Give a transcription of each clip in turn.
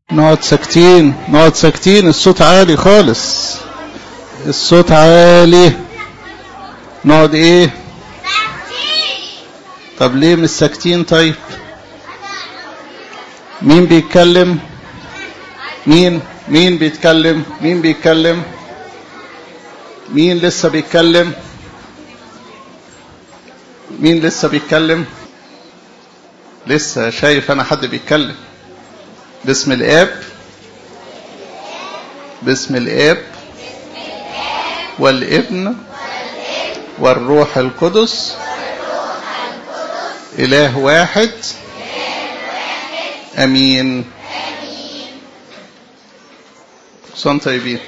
نقعد ساكتين نقعد ساكتين الصوت عالي خالص الصوت عالي نقعد ايه طب ليه مش ساكتين طيب مين بيتكلم مين مين بيتكلم مين بيتكلم مين لسه بيتكلم مين لسه بيتكلم لسه شايف انا حد بيتكلم باسم الاب باسم الاب والابن والروح القدس اله واحد امين صن طيبين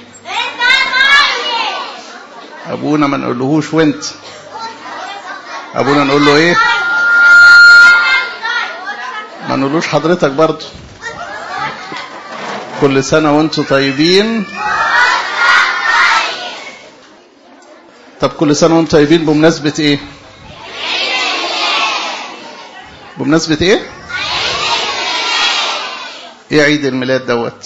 ابونا ما نقولهوش وانت ابونا نقول له ايه ما نقولوش حضرتك برضو كل سنة وانتم طيبين طب كل سنة وانتم طيبين بمناسبة ايه بمناسبة ايه ايه عيد الميلاد دوت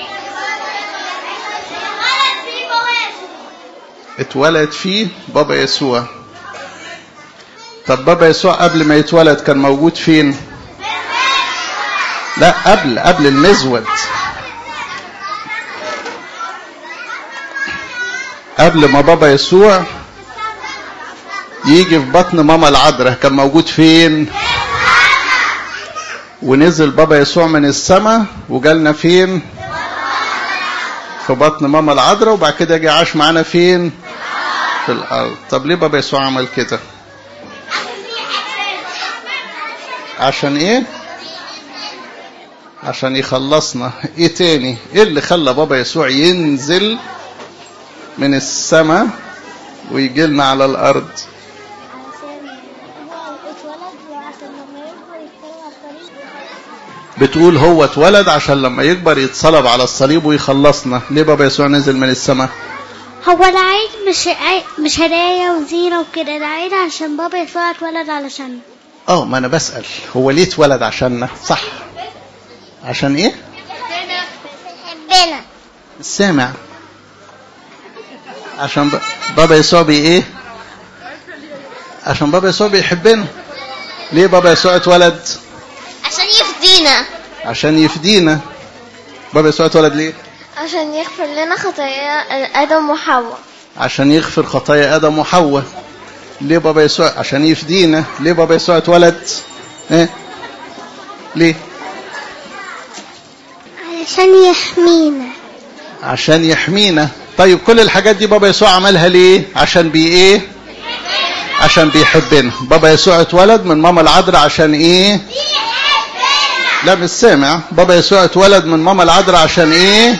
اتولد فيه بابا يسوع طب بابا يسوع قبل ما يتولد كان موجود فين لا قبل قبل المزود قبل ما بابا يسوع يجي في بطن ماما العذراء كان موجود فين ونزل بابا يسوع من السماء وجالنا فين في بطن ماما العذراء وبعد كده جه عاش معانا فين في الارض طب ليه بابا يسوع عمل كده عشان ايه عشان يخلصنا ايه تاني ايه اللي خلى بابا يسوع ينزل من السماء ويجي لنا على الارض بتقول هو اتولد عشان لما يكبر يتصلب على الصليب ويخلصنا ليه بابا يسوع نزل من السماء هو العيد مش عيد مش هدايا وزينة وكده العيد عشان بابا يسوع اتولد علشان اه ما انا بسأل هو ليه اتولد عشاننا صح عشان ايه حبنا السامع عشان ب... بابا يسوع بي ايه عشان بابا يسوع بيحبنا ليه بابا يسوع اتولد عشان يفدينا عشان يفدينا بابا يسوع اتولد ليه عشان يغفر لنا خطايا آدم وحواء عشان يغفر خطايا ادم وحواء ليه بابا يسوع عشان يفدينا ليه بابا يسوع اتولد ايه ليه علشان يحمينا عشان يحمينا طيب كل الحاجات دي بابا يسوع عملها ليه عشان بي ايه عشان بيحبنا بابا يسوع اتولد من ماما العذراء عشان ايه لا مش سامع بابا يسوع اتولد من ماما العذراء عشان ايه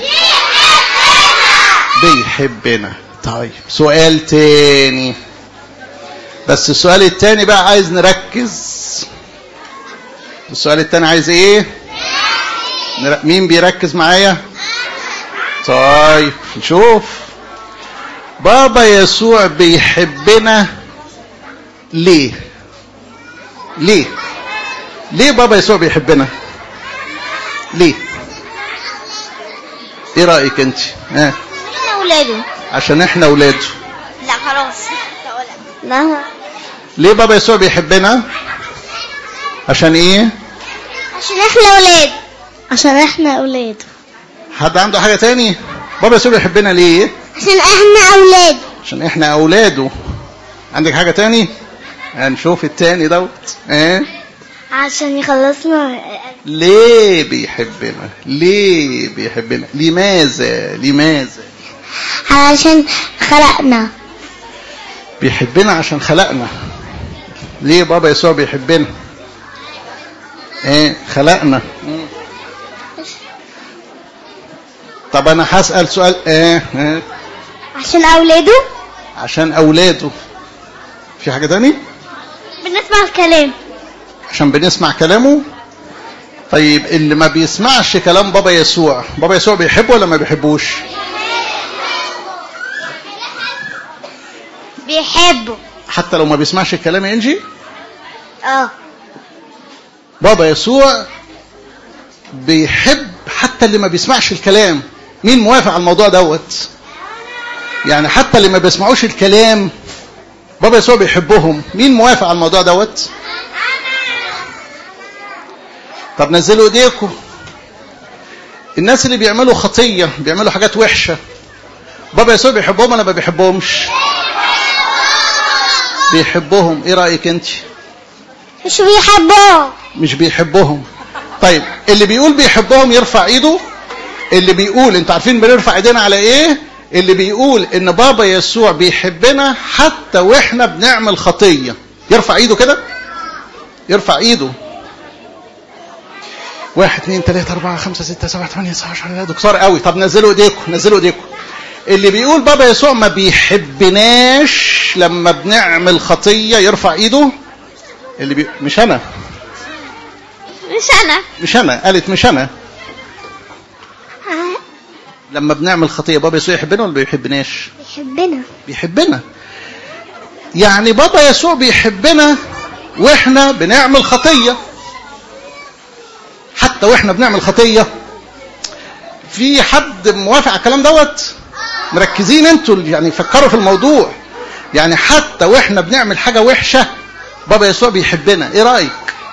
بيحبنا طيب سؤال تاني بس السؤال التاني بقى عايز نركز السؤال التاني عايز ايه نر- مين بيركز معايا طيب نشوف بابا يسوع بيحبنا ليه ليه ليه بابا يسوع بيحبنا ليه ايه رايك انت ها احنا اولاده عشان احنا اولاده لا خلاص لا ليه بابا يسوع بيحبنا عشان ايه عشان احنا اولاد عشان احنا اولاده حد عنده حاجه تاني بابا يسوع بيحبنا ليه عشان احنا اولاد عشان احنا اولاده عندك حاجه تاني هنشوف التاني دوت ايه عشان يخلصنا ليه بيحبنا ليه بيحبنا لماذا لماذا علشان خلقنا بيحبنا عشان خلقنا ليه بابا يسوع بيحبنا ايه خلقنا طب انا هسأل سؤال ايه, ايه عشان اولاده عشان اولاده في حاجة تاني بنسمع الكلام عشان بنسمع كلامه طيب اللي ما بيسمعش كلام بابا يسوع بابا يسوع بيحبه ولا ما بيحبوش بيحبوا حتى لو ما بيسمعش الكلام يا انجي اه بابا يسوع بيحب حتى اللي ما بيسمعش الكلام مين موافق على الموضوع دوت يعني حتى اللي ما بيسمعوش الكلام بابا يسوع بيحبهم مين موافق على الموضوع دوت طب نزلوا ايديكم الناس اللي بيعملوا خطيه بيعملوا حاجات وحشه بابا يسوع بيحبهم ولا ما بيحبهمش بيحبهم ايه رايك انت مش بيحبوه مش بيحبهم طيب اللي بيقول بيحبهم يرفع ايده اللي بيقول انتوا عارفين بنرفع ايدينا على ايه اللي بيقول ان بابا يسوع بيحبنا حتى واحنا بنعمل خطيه يرفع ايده كده يرفع ايده واحد اثنين ثلاثة أربعة خمسة ستة سبعة ثمانية تسعة عشرة ده كتار قوي طب نزلوا ايديكم نزلوا ايديكم اللي بيقول بابا يسوع ما بيحبناش لما بنعمل خطية يرفع ايده اللي بي... مش انا مش انا مش انا قالت مش انا لما بنعمل خطية بابا يسوع يحبنا ولا ما بيحبناش بيحبنا بيحبنا يعني بابا يسوع بيحبنا واحنا بنعمل خطية حتى واحنا بنعمل خطية في حد موافق على الكلام دوت مركزين انتوا يعني فكروا في الموضوع يعني حتى واحنا بنعمل حاجة وحشة بابا يسوع بيحبنا ايه رأيك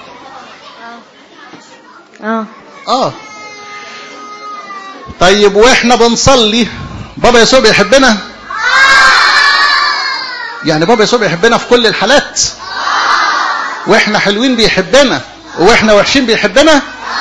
اه اه طيب واحنا بنصلي بابا يسوع بيحبنا يعني بابا يسوع بيحبنا في كل الحالات واحنا حلوين بيحبنا واحنا وحشين بيحبنا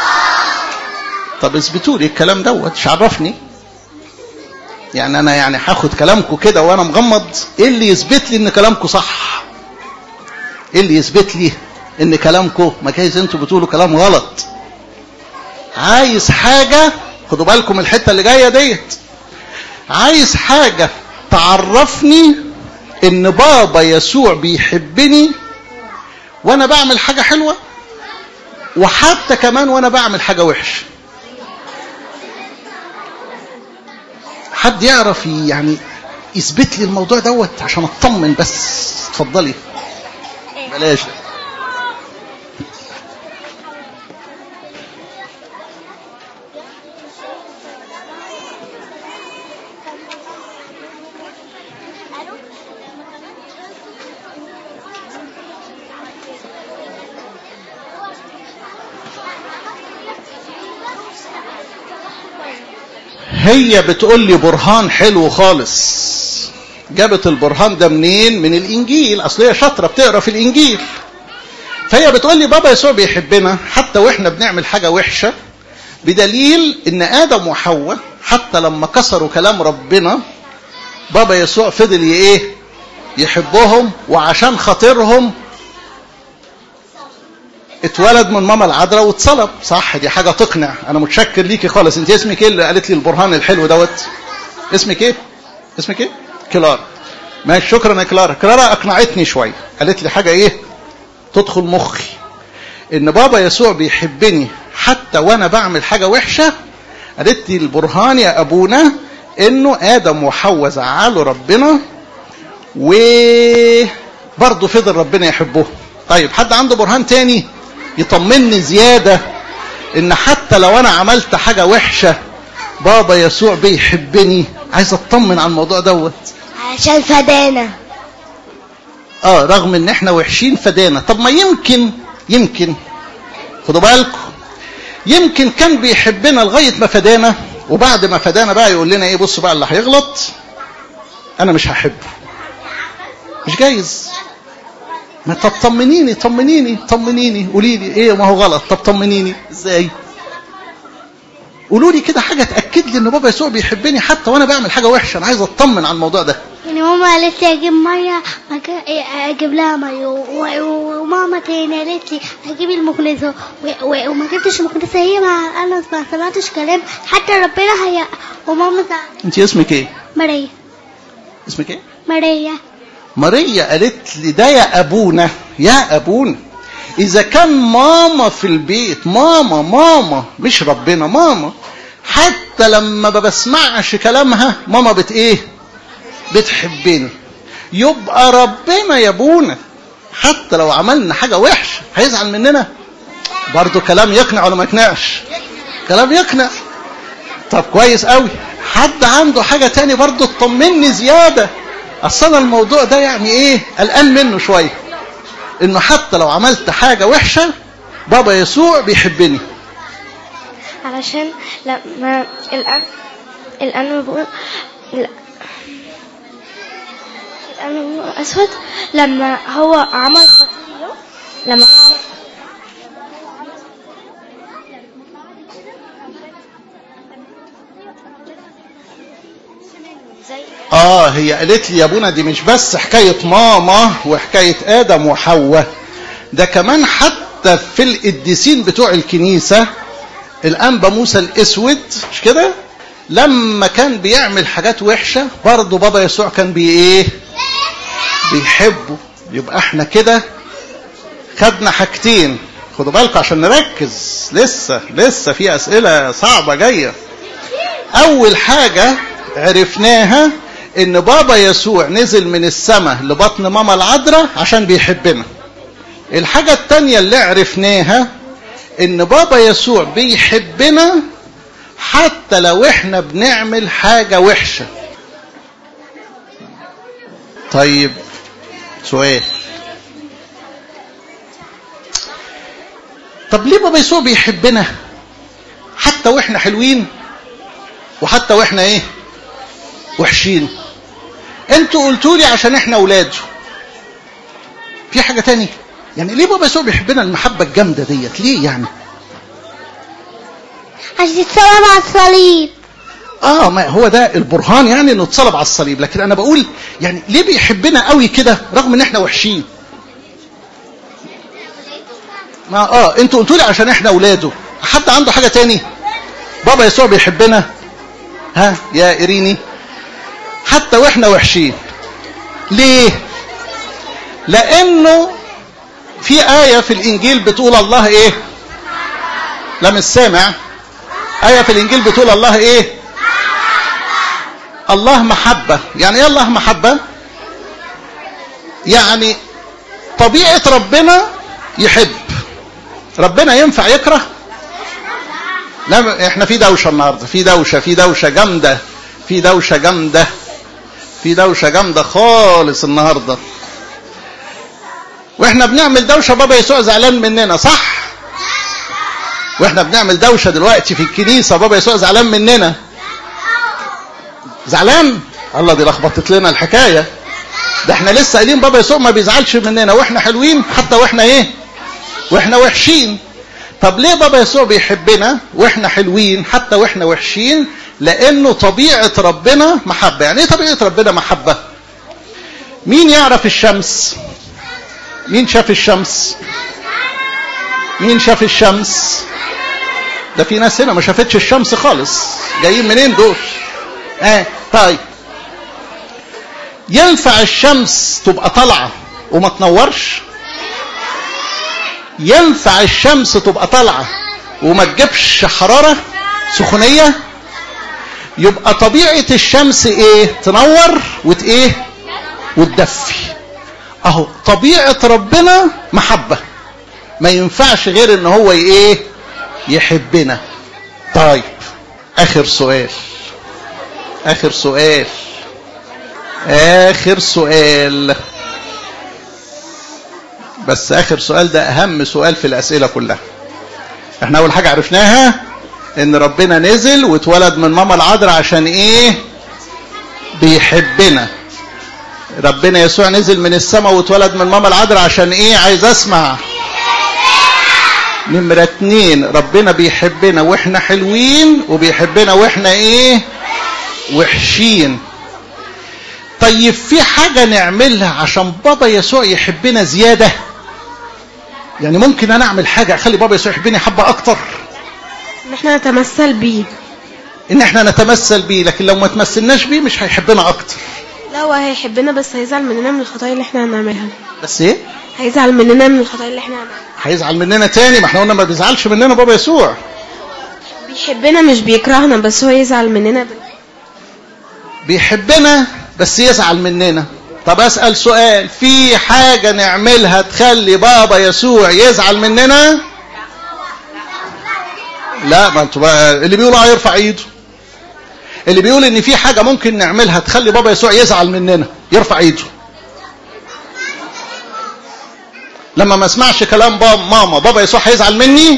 طب اثبتوا لي الكلام دوت مش عرفني يعني انا يعني هاخد كلامكم كده وانا مغمض ايه اللي يثبت لي ان كلامكم صح ايه اللي يثبت لي ان كلامكم ما جايز انتوا بتقولوا كلام غلط عايز حاجة خدوا بالكم الحتة اللي جاية ديت عايز حاجة تعرفني ان بابا يسوع بيحبني وانا بعمل حاجة حلوة وحتى كمان وانا بعمل حاجة وحشة حد يعرف يعني يثبت لي الموضوع دوت عشان اطمن بس اتفضلي بلاش هي بتقول لي برهان حلو خالص جابت البرهان ده منين من الانجيل اصل هي شاطره بتقرا في الانجيل فهي بتقول لي بابا يسوع بيحبنا حتى واحنا بنعمل حاجه وحشه بدليل ان ادم وحواء حتى لما كسروا كلام ربنا بابا يسوع فضل ايه يحبهم وعشان خاطرهم اتولد من ماما العذراء واتصلب صح دي حاجه تقنع انا متشكر ليكي خالص انت اسمك ايه اللي قالت لي البرهان الحلو دوت اسمك ايه اسمك ايه كلارا ماشي شكرا يا كلارا كلارا اقنعتني شويه قالت لي حاجه ايه تدخل مخي ان بابا يسوع بيحبني حتى وانا بعمل حاجه وحشه قالت لي البرهان يا ابونا انه ادم وحواء زعلوا ربنا وبرضه فضل ربنا يحبهم طيب حد عنده برهان تاني يطمني زيادة ان حتى لو انا عملت حاجة وحشة بابا يسوع بيحبني عايز اطمن على الموضوع دوت عشان فدانا اه رغم ان احنا وحشين فدانا طب ما يمكن يمكن خدوا بالكم يمكن كان بيحبنا لغاية ما فدانا وبعد ما فدانا بقى يقول لنا ايه بصوا بقى اللي هيغلط انا مش هحبه مش جايز ما طب طمنيني طمنيني طمنيني قولي لي ايه ما هو غلط طب طمنيني ازاي قولوا لي كده حاجه تاكد لي ان بابا يسوع بيحبني حتى وانا بعمل حاجه وحشه انا عايز اطمن على الموضوع ده يعني ماما قالت لي اجيب ميه أج- اجيب لها ميه و- و- وماما تاني قالت لي اجيب المكنسه و- و- وما جبتش المكنسه هي ما انا ما سمعتش كلام حتى ربنا هي وماما زعلت انت اسمك ايه ماريا اسمك ايه ماريا ماريا قالت لي ده يا ابونا يا ابونا اذا كان ماما في البيت ماما ماما مش ربنا ماما حتى لما ما بسمعش كلامها ماما بت ايه بتحبني يبقى ربنا يا ابونا حتى لو عملنا حاجه وحشه هيزعل مننا برضه كلام يقنع ولا ما يقنعش كلام يقنع طب كويس قوي حد عنده حاجة تاني برضو تطمني زيادة اصلا الموضوع ده يعني ايه قلقان منه شوية انه حتى لو عملت حاجة وحشة بابا يسوع بيحبني علشان لما الأب الأب بيقول ال- الأب بيقول أسود لما هو عمل خطية لما هو عمل زي اه هي قالت لي يا ابونا دي مش بس حكاية ماما وحكاية ادم وحواء ده كمان حتى في القديسين بتوع الكنيسة الانبا موسى الاسود مش كده لما كان بيعمل حاجات وحشة برضه بابا يسوع كان بي ايه بيحبه يبقى احنا كده خدنا حاجتين خدوا بالكم عشان نركز لسه لسه في اسئله صعبه جايه اول حاجه عرفناها ان بابا يسوع نزل من السماء لبطن ماما العذراء عشان بيحبنا الحاجه التانيه اللي عرفناها ان بابا يسوع بيحبنا حتى لو احنا بنعمل حاجه وحشه طيب سؤال طب ليه بابا يسوع بيحبنا حتى واحنا حلوين وحتى واحنا ايه وحشين انتوا قلتوا لي عشان احنا اولاده في حاجه تانية يعني ليه بابا يسوع بيحبنا المحبه الجامده ديت ليه يعني عشان تتصور مع الصليب اه ما هو ده البرهان يعني انه اتصلب على الصليب لكن انا بقول يعني ليه بيحبنا قوي كده رغم ان احنا وحشين ما اه انتوا قلتوا لي عشان احنا اولاده حد عنده حاجه تاني بابا يسوع بيحبنا ها يا إيريني حتى واحنا وحشين ليه لانه في آية في الإنجيل بتقول الله إيه لا مش سامع آية في الإنجيل بتقول الله إيه الله محبة يعني إيه الله محبة يعني طبيعة ربنا يحب ربنا ينفع يكره لا احنا في دوشه النهارده في دوشه في دوشه جامده في دوشه جامده في دوشه جامده خالص النهارده واحنا بنعمل دوشه بابا يسوع زعلان مننا صح واحنا بنعمل دوشه دلوقتي في الكنيسه بابا يسوع زعلان مننا زعلان الله دي لخبطت لنا الحكايه ده احنا لسه قايلين بابا يسوع ما بيزعلش مننا واحنا حلوين حتى واحنا ايه واحنا وحشين طب ليه بابا يسوع بيحبنا واحنا حلوين حتى واحنا وحشين لانه طبيعه ربنا محبه يعني ايه طبيعه ربنا محبه مين يعرف الشمس مين شاف الشمس مين شاف الشمس ده في ناس هنا ما شافتش الشمس خالص جايين منين دول اه طيب ينفع الشمس تبقى طالعه وما تنورش ينفع الشمس تبقى طالعه وما تجيبش حراره سخونيه يبقى طبيعه الشمس ايه تنور وت ايه وتدفي اهو طبيعه ربنا محبه ما ينفعش غير ان هو ايه يحبنا طيب اخر سؤال اخر سؤال اخر سؤال بس اخر سؤال ده اهم سؤال في الاسئله كلها احنا اول حاجه عرفناها ان ربنا نزل واتولد من ماما العذراء عشان ايه بيحبنا ربنا يسوع نزل من السماء واتولد من ماما العذراء عشان ايه عايز اسمع نمرة اتنين ربنا بيحبنا واحنا حلوين وبيحبنا واحنا ايه وحشين طيب في حاجة نعملها عشان بابا يسوع يحبنا زيادة يعني ممكن انا اعمل حاجة اخلي بابا يسوع يحبني حبة اكتر ان احنا نتمثل بيه ان احنا نتمثل بيه لكن لو ما تمثلناش بيه مش هيحبنا اكتر لا هو هيحبنا بس هيزعل مننا من الخطايا اللي احنا هنعملها بس ايه هيزعل مننا من الخطايا اللي احنا هنعملها هيزعل مننا تاني ما احنا قلنا ما بيزعلش مننا بابا يسوع بيحبنا مش بيكرهنا بس هو يزعل مننا بال... بيحبنا بس يزعل مننا طب اسال سؤال في حاجه نعملها تخلي بابا يسوع يزعل مننا لا ما انتوا بقى اللي بيقولوا هيرفع ايده اللي بيقول ان في حاجه ممكن نعملها تخلي بابا يسوع يزعل مننا يرفع ايده لما ما اسمعش كلام بابا ماما بابا يسوع هيزعل مني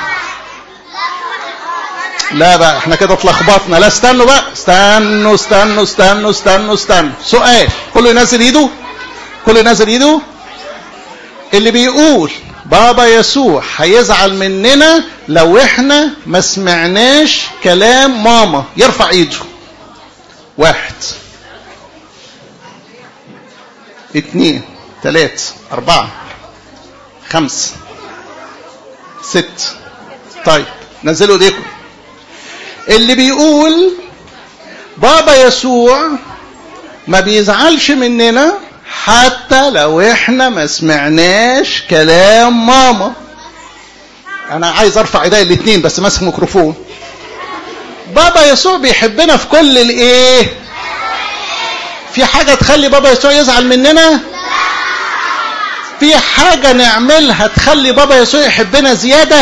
لا بقى احنا كده اتلخبطنا لا استنوا بقى استنوا استنوا استنوا استنوا استنوا سؤال كله ينزل ايده كله ينزل ايده اللي بيقول بابا يسوع هيزعل مننا لو احنا ما سمعناش كلام ماما يرفع ايده واحد اتنين تلاتة اربعة خمسة ست طيب نزلوا ايديكم اللي بيقول بابا يسوع ما بيزعلش مننا حتى لو احنا ما سمعناش كلام ماما انا عايز ارفع ايدي الاثنين بس ماسك ميكروفون بابا يسوع بيحبنا في كل الايه في حاجه تخلي بابا يسوع يزعل مننا في حاجه نعملها تخلي بابا يسوع يحبنا زياده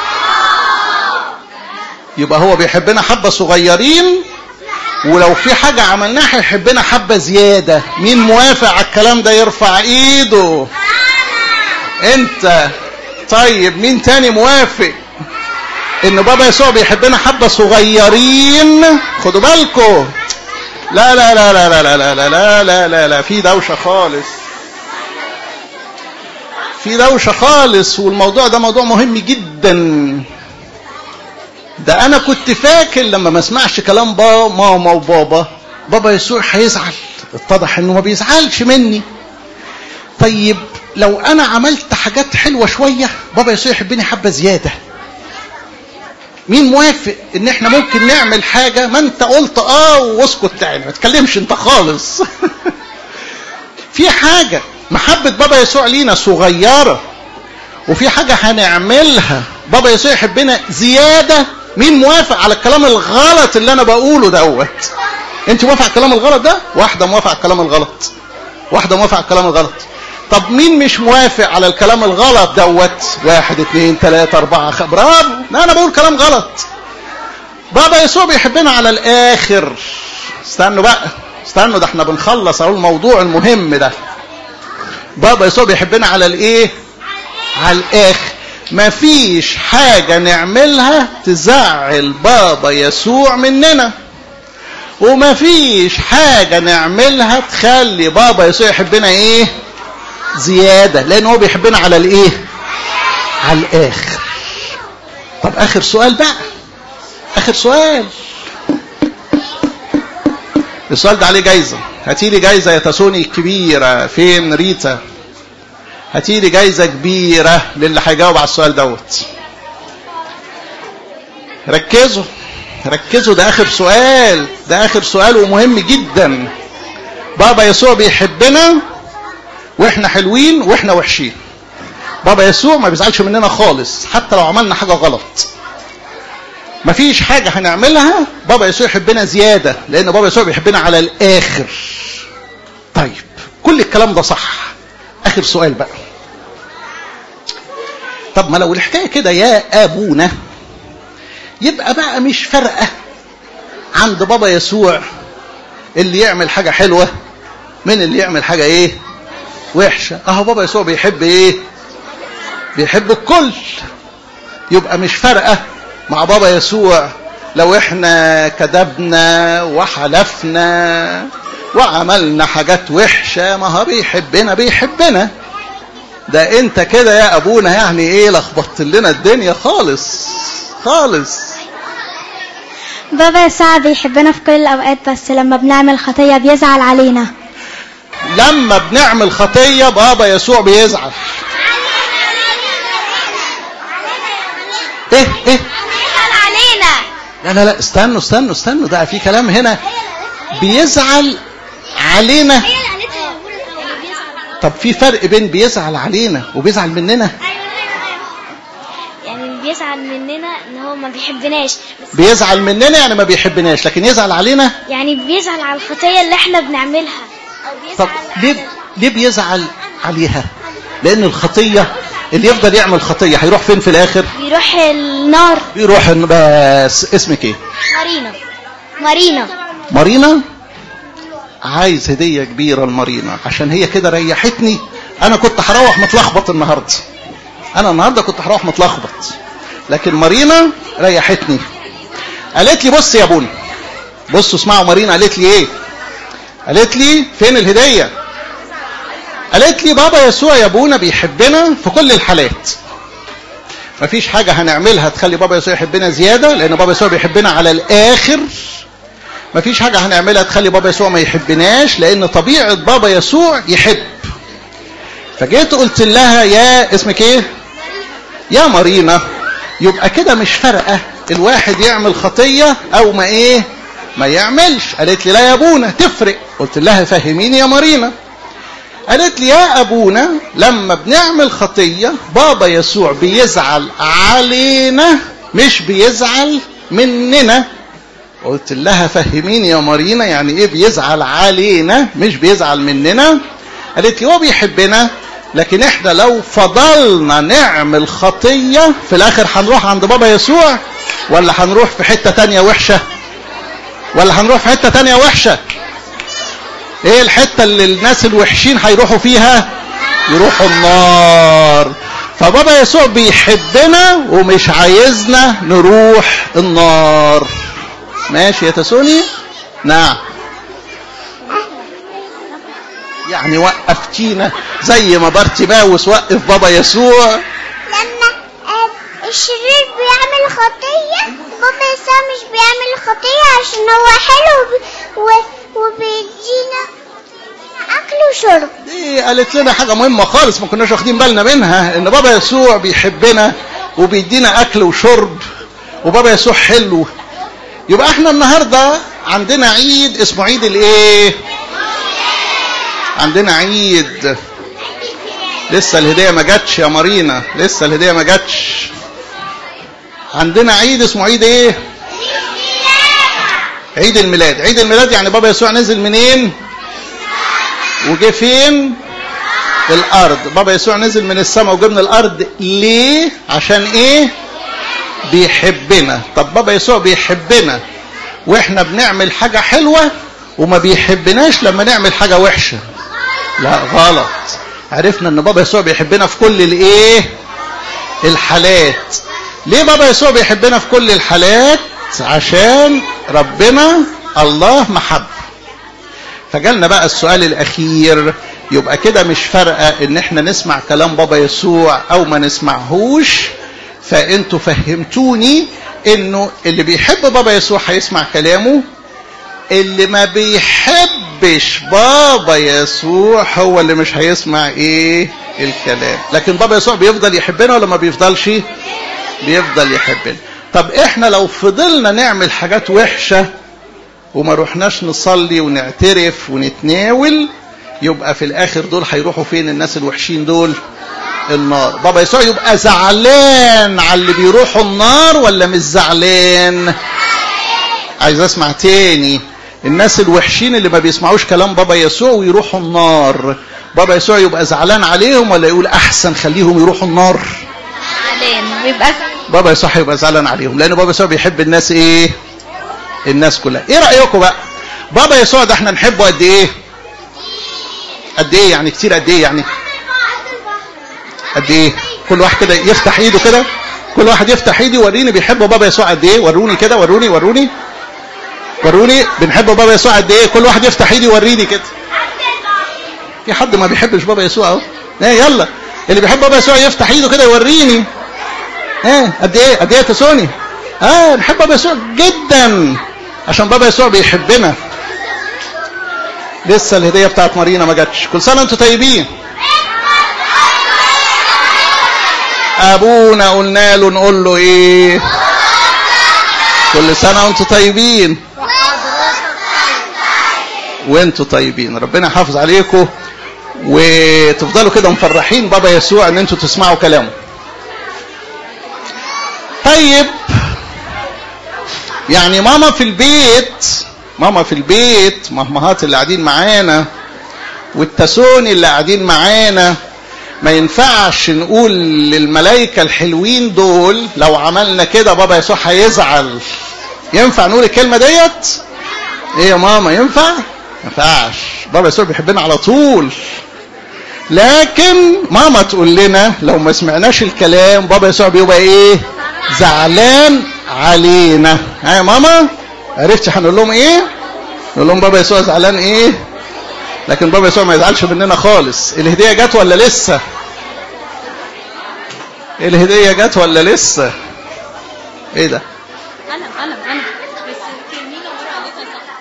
يبقى هو بيحبنا حبه صغيرين ولو في حاجة عملناها هيحبنا حبة زيادة مين موافق على الكلام ده يرفع ايده انت طيب مين تاني موافق ان بابا يسوع بيحبنا حبة صغيرين خدوا بالكم لا لا لا لا لا لا لا لا لا لا لا لا في دوشة خالص في دوشة خالص والموضوع ده موضوع مهم جدا ده انا كنت فاكر لما ما اسمعش كلام بابا ماما وبابا بابا يسوع هيزعل اتضح انه ما بيزعلش مني طيب لو انا عملت حاجات حلوه شويه بابا يسوع يحبني حبه زياده مين موافق ان احنا ممكن نعمل حاجه ما انت قلت اه واسكت تاني ما تكلمش انت خالص في حاجه محبه بابا يسوع لينا صغيره وفي حاجه هنعملها بابا يسوع يحبنا زياده مين موافق على الكلام الغلط اللي انا بقوله دوت انت موافق على الكلام الغلط ده واحده موافقه على الكلام الغلط واحده موافقه على الكلام الغلط طب مين مش موافق على الكلام الغلط دوت واحد اثنين ثلاثة أربعة خ... برافو لا أنا بقول كلام غلط بابا يسوع بيحبنا على الآخر استنوا بقى استنوا ده احنا بنخلص اهو الموضوع المهم ده بابا يسوع بيحبنا على الايه على الاخر مفيش حاجة نعملها تزعل بابا يسوع مننا ومفيش حاجة نعملها تخلي بابا يسوع يحبنا ايه زيادة لان هو بيحبنا على الايه على الاخر طب اخر سؤال بقى اخر سؤال السؤال ده عليه جايزة هاتي لي جايزة يا تسوني كبيرة فين ريتا هاتي لي جايزة كبيرة للي هيجاوب على السؤال دوت ركزوا ركزوا ده آخر سؤال ده آخر سؤال ومهم جدا بابا يسوع بيحبنا واحنا حلوين واحنا وحشين بابا يسوع ما بيزعلش مننا خالص حتى لو عملنا حاجة غلط مفيش حاجة هنعملها بابا يسوع يحبنا زيادة لأن بابا يسوع بيحبنا على الآخر طيب كل الكلام ده صح آخر سؤال بقى طب ما لو الحكاية كده يا أبونا يبقى بقى مش فارقة عند بابا يسوع اللي يعمل حاجة حلوة من اللي يعمل حاجة ايه وحشة اهو بابا يسوع بيحب ايه بيحب الكل يبقى مش فارقة مع بابا يسوع لو احنا كذبنا وحلفنا وعملنا حاجات وحشة ما هو بيحبنا بيحبنا ده انت كده يا ابونا يعني ايه لخبطت لنا الدنيا خالص خالص بابا يسوع بيحبنا في كل الأوقات بس لما بنعمل خطية بيزعل علينا لما بنعمل خطية بابا يسوع بيزعل ايه ايه بيزعل علينا لا لا لا استنوا استنوا استنوا ده في كلام هنا بيزعل علينا طب في فرق بين بيزعل علينا وبيزعل مننا يعني بيزعل مننا ان هو ما بيحبناش بيزعل مننا يعني ما بيحبناش لكن يزعل علينا يعني بيزعل على الخطية اللي احنا بنعملها او طب ليه ليه بيزعل عليها لان الخطيه اللي يفضل يعمل خطيه هيروح فين في الاخر بيروح النار يروح بس اسمك ايه مارينا مارينا مارينا عايز هدية كبيرة لمارينا عشان هي كده ريحتني انا كنت هروح متلخبط النهاردة انا النهاردة كنت هروح متلخبط لكن مارينا ريحتني قالت لي بص يا ابونا بصوا اسمعوا مارينا قالت لي ايه قالت لي فين الهدية قالت لي بابا يسوع يا ابونا بيحبنا في كل الحالات مفيش حاجة هنعملها تخلي بابا يسوع يحبنا زيادة لأن بابا يسوع بيحبنا على الآخر مفيش حاجة هنعملها تخلي بابا يسوع ما يحبناش لأن طبيعة بابا يسوع يحب فجيت قلت لها يا اسمك ايه يا مارينا يبقى كده مش فارقة الواحد يعمل خطية أو ما ايه ما يعملش قالت لي لا يا ابونا تفرق قلت لها فهميني يا مارينا قالت لي يا ابونا لما بنعمل خطيه بابا يسوع بيزعل علينا مش بيزعل مننا قلت لها فهميني يا مارينا يعني ايه بيزعل علينا مش بيزعل مننا قالت لي هو بيحبنا لكن احنا لو فضلنا نعمل خطيه في الاخر هنروح عند بابا يسوع ولا هنروح في حته تانية وحشه ولا هنروح في حته تانية وحشه ايه الحته اللي الناس الوحشين هيروحوا فيها يروحوا النار فبابا يسوع بيحبنا ومش عايزنا نروح النار ماشي يا تسوني نعم يعني وقفتينا زي ما بارتيماوس وقف بابا يسوع لما آه، الشرير بيعمل خطية بابا يسوع مش بيعمل خطية عشان هو حلو وب- و- وبيدينا أكل وشرب دي قالت لنا حاجة مهمة خالص ما كناش واخدين بالنا منها ان بابا يسوع بيحبنا وبيدينا اكل وشرب وبابا يسوع حلو يبقى احنا النهاردة عندنا عيد اسمه عيد الايه عندنا عيد لسه الهدية ما جاتش يا مارينا لسه الهدية ما جاتش عندنا عيد اسمه عيد ايه عيد الميلاد عيد الميلاد يعني بابا يسوع نزل منين وجه فين في الارض بابا يسوع نزل من السماء وجه من الارض ليه عشان ايه بيحبنا طب بابا يسوع بيحبنا واحنا بنعمل حاجة حلوة وما بيحبناش لما نعمل حاجة وحشة لا غلط عرفنا ان بابا يسوع بيحبنا في كل الايه الحالات ليه بابا يسوع بيحبنا في كل الحالات عشان ربنا الله محب فجالنا بقى السؤال الاخير يبقى كده مش فارقه ان احنا نسمع كلام بابا يسوع او ما نسمعهوش فانتوا فهمتوني انه اللي بيحب بابا يسوع هيسمع كلامه اللي ما بيحبش بابا يسوع هو اللي مش هيسمع ايه الكلام لكن بابا يسوع بيفضل يحبنا ولا ما بيفضلش بيفضل يحبنا طب احنا لو فضلنا نعمل حاجات وحشه وما روحناش نصلي ونعترف ونتناول يبقى في الاخر دول هيروحوا فين الناس الوحشين دول النار بابا يسوع يبقى زعلان على اللي بيروحوا النار ولا مش زعلان عايز اسمع تاني الناس الوحشين اللي ما بيسمعوش كلام بابا يسوع ويروحوا النار بابا يسوع يبقى زعلان عليهم ولا يقول احسن خليهم يروحوا النار زعلان بيبقى بابا يسوع هيبقى زعلان عليهم لان بابا يسوع بيحب الناس ايه الناس كلها ايه رايكم بقى بابا يسوع ده احنا نحبه قد ايه قد ايه يعني كتير قد ايه يعني قد ايه كل واحد كده يفتح ايده كده كل واحد يفتح ايده وريني بيحب بابا يسوع قد ايه وروني كده وروني وروني وروني بنحب بابا يسوع قد ايه كل واحد يفتح ايده يوريني كده في حد ما بيحبش بابا يسوع اهو ايه يلا اللي بيحب بابا يسوع يفتح ايده كده يوريني ايه قد ايه قد ايه يا تسوني اه نحب بابا يسوع جدا عشان بابا يسوع بيحبنا لسه الهديه بتاعت مارينا ما جاتش كل سنه وانتم طيبين ابونا قلنا له نقول له ايه كل سنه وانتم طيبين وانتم طيبين ربنا يحافظ عليكم وتفضلوا كده مفرحين بابا يسوع ان انتوا تسمعوا كلامه طيب يعني ماما في البيت ماما في البيت مامهات اللي قاعدين معانا والتسوني اللي قاعدين معانا ما ينفعش نقول للملائكة الحلوين دول لو عملنا كده بابا يسوع هيزعل ينفع نقول الكلمة ديت ايه يا ماما ينفع ما ينفعش بابا يسوع بيحبنا على طول لكن ماما تقول لنا لو ما سمعناش الكلام بابا يسوع بيبقى ايه زعلان علينا ها يا ماما عرفتي هنقول لهم ايه نقول لهم بابا يسوع زعلان ايه لكن بابا يسوع ما يزعلش مننا خالص الهديه جت ولا لسه الهديه جت ولا لسه ايه ده قلم قلم قلم بس كمينة ورا قالتها صح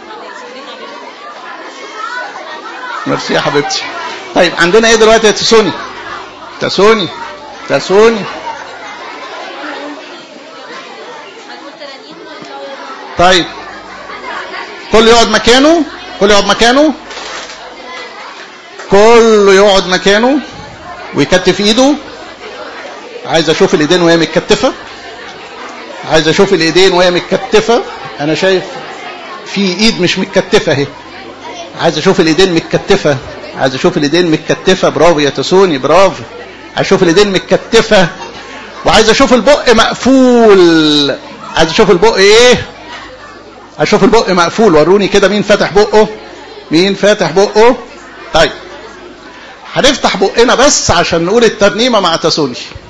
ميرسي يا حبيبتي طيب عندنا ايه دلوقتي يا تسوني تسوني تسوني طيب كل يقعد مكانه كل يقعد مكانه كله يقعد مكانه ويكتف ايده عايز اشوف الايدين وهي متكتفه عايز اشوف الايدين وهي متكتفه انا شايف في ايد مش متكتفه اهي عايز اشوف الايدين متكتفه عايز اشوف الايدين متكتفه برافو يا تسوني برافو عايز اشوف الايدين متكتفه وعايز اشوف البق مقفول عايز اشوف البق ايه عايز اشوف البق مقفول وروني كده مين فاتح بقه مين فاتح بقه طيب هنفتح بقنا بس عشان نقول الترنيمه مع تسوني